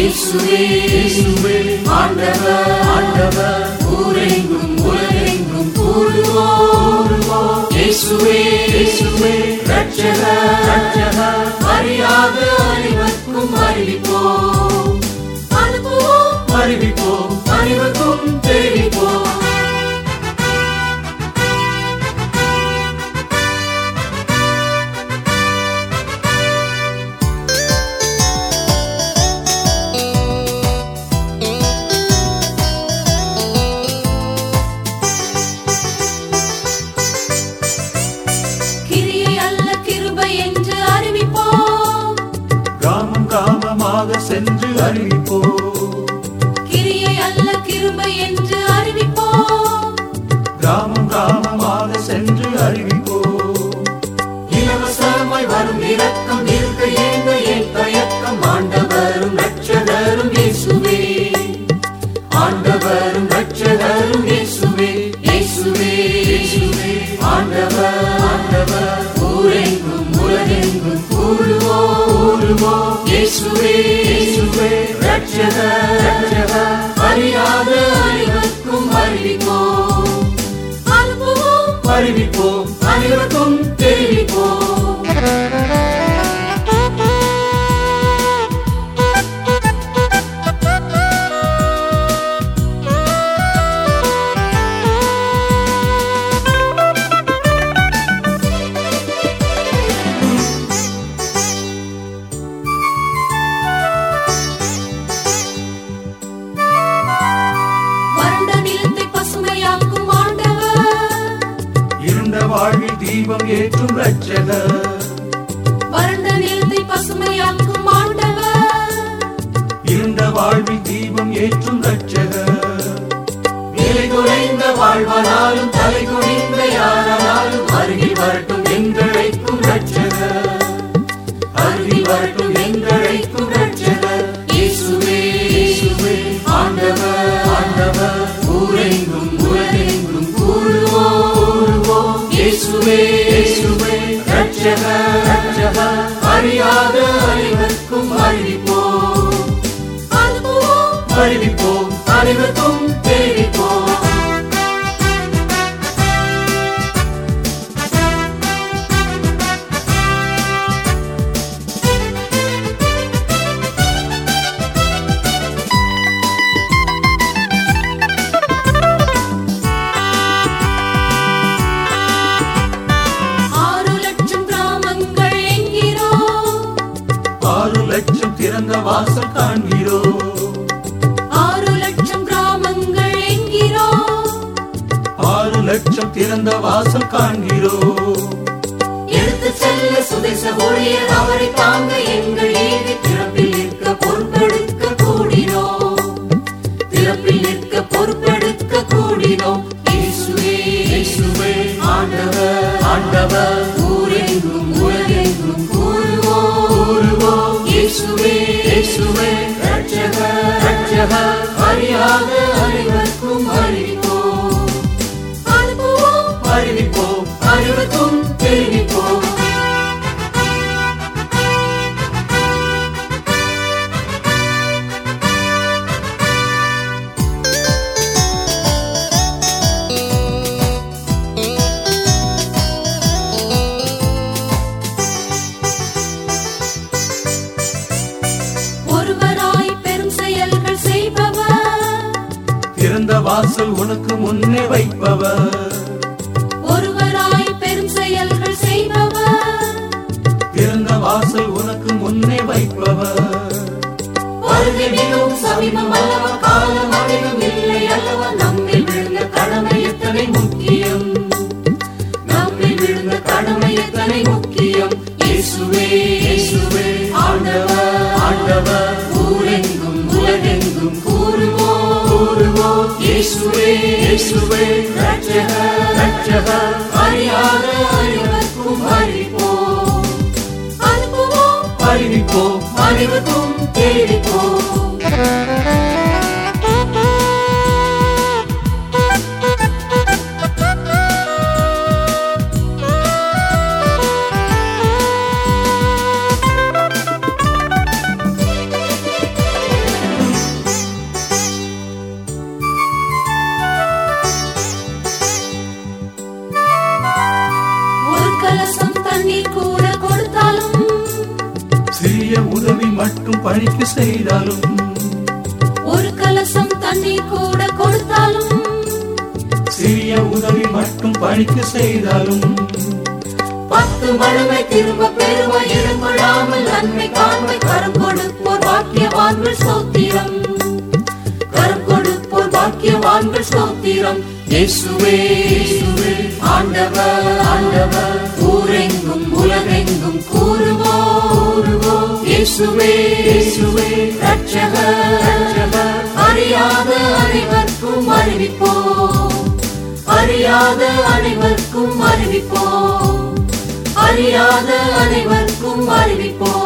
இயேசுவே இயேசுவே ஆண்டவர் ஆண்டவர் ஊரெங்கும் உலகெங்கும் கூறுவோம் இயேசுவே இயேசுவே ரட்சகர் ரட்சகர் அறியாத அனைவருக்கும் அறிவிப்போம் அனுப்புவோம் அறிவிப்போம் அனைவருக்கும் தெரிவிப்போம் கிரியை அல்ல கிருபை என்று அறிவிப்போம் கிராமம் கிராமமாக சென்று அறிவிப்போம் கிரியை அல்ல கிருபை என்று அறிவிப்போம் கிராமம் கிராமமாக சென்று அறிவிப்போம் இலவசமாய் வரும் இரக்கம் இருக்க ஏங்க என் தயக்கம் ஆண்டவரும் ரட்சகரும் இயேசுவே ஆண்டவரும் ரட்சகரும் இயேசுவே இயேசுவே இயேசுவே ஆண்டவர் ஆண்டவர் ஊரெங்கும் உலகெங்கும் கூறுவோம் கூறுவோம் இயேசுவே இயேசுவே ரட்சகர் ரட்சகர் அறியாத அனைவருக்கும் அறிவிப்போம் அனுப்புவோம் அறிவிப்போம் அனைவருக்கும் தெரிவிப்போம் வறண்ட நிலத்தை பசுமையாக்கும் ஆண்டவர் இருண்ட வாழ்வில் தீபம் ஏற்றும் ரட்சகர் வறண்ட நிலத்தை பசுமையாக்கும் ஆண்டவர் இருண்ட வாழ்வில் தீபம் ஏற்றும் ரட்சகர் நிலை குறைந்த வாழ்வானாலும் தலை குனிந்த யாரானாலும் அருகில் வரட்டும் எங்கழைக்கும் ரட்சகர் அருகில் வரட்டும் எங்கழைக்கும் ரட்சகர் இயேசுவே இயேசுவே ஆண்டவர் ஆண்டவர் ஊரெங்கும் உலகெங்கும் கூறுவோம் கூறுவோம் இயேசுவே இயேசுவே ரட்சகர் ரட்சகர் அறியாத அனைவருக்கும் அறிவிப்போம் அனுப்புவோம் அறிவிப்போம் அனைவருக்கும் தெரிவிப்போம் ஆறு லட்சம் கிராமங்கள் என்கிறோம் ஆறு லட்சம் திறந்த வாசல் காண்கிறோம் ஆறு லட்சம் கிராமங்கள் என்கிறோம் ஆறு லட்சம் திறந்த வாசல் காண்கிறோம் எடுத்து செல்ல சுதேச ஊழியர் அவரை தாங்க எங்கள் ஏவி திறப்பில் நிற்க பொறுப்பெடுக்க கூடினோம் திறப்பில் நிற்க பொறுப்பெடுக்க கூடினோம் இயேசுவே இயேசுவே ஆண்டவர் ஆண்டவர் ஊரெங்கும் உலகெங்கும் கூறுவோம் கூறுவோம் இயேசுவே இயேசுவே ரட்சகர் ரட்சகர் அறியாத அனைவருக்கும் அறிவிப்போம் அனுப்புவோம் அறிவிப்போம் அனைவருக்கும் தெரிவிப்போம் ஒருவராய் பெரும் செயல்கள் செய்பவர் திறந்த வாசல் உனக்கு முன்னே வைப்பவர் ஒருவராய் பெரும் செயல்கள் செய்பவர் திறந்த வாசல் உனக்கு முன்னே வைப்பவர் வருகிலும் சமீபம் அல்லவா காலம் அதிகம் இல்லை அல்லவா நம்மில் விழுந்த கடமை எத்தனை முக்கியம் நம்மில் விழுந்த கடமை எத்தனை முக்கியம் இயேசுவே இயேசுவே ஆண்டவர் ஆண்டவர் ஊரெங்கும் உலகெங்கும் கூறுவோம் கூறுவோம் இயேசுவே இயேசுவே ரட்சகர் ரட்சகர் அறியாத அனைவருக்கும் அறிவிப்போம் அனுப்புவோம் அறிவிப்போம் அனைவருக்கும் தெரிவிப்போம் உதவி மட்டும் பணிக்கு செய்தாலும் ஒரு கலசம் தண்ணீர் கூட கொடுத்தாலும் சிறிய உதவி மட்டும் பணிக்கு செய்தாலும் பத்து மடமை திரும்ப பெறுவாய் இடம் கொள்ளாமல் நன்மை காண்மை கரம் கொடுப்போர் பாக்கியவான்கள் சோத்திரம் கரம் கொடுப்போர் பாக்கியவான்கள் சோத்திரம் இயேசுவே இயேசுவே ஆண்டவர் ஆண்டவர் ஊரெங்கும் உலகெங்கும் கூறுவோ கூறுவோ இயேசுவே இயேசுவே ரட்சகர் ரட்சகர் அறியாத அனைவருக்கும் அறிவிப்போம் அறியாத அனைவருக்கும் அறிவிப்போம் அறியாத அனைவருக்கும் அறிவிப்போம்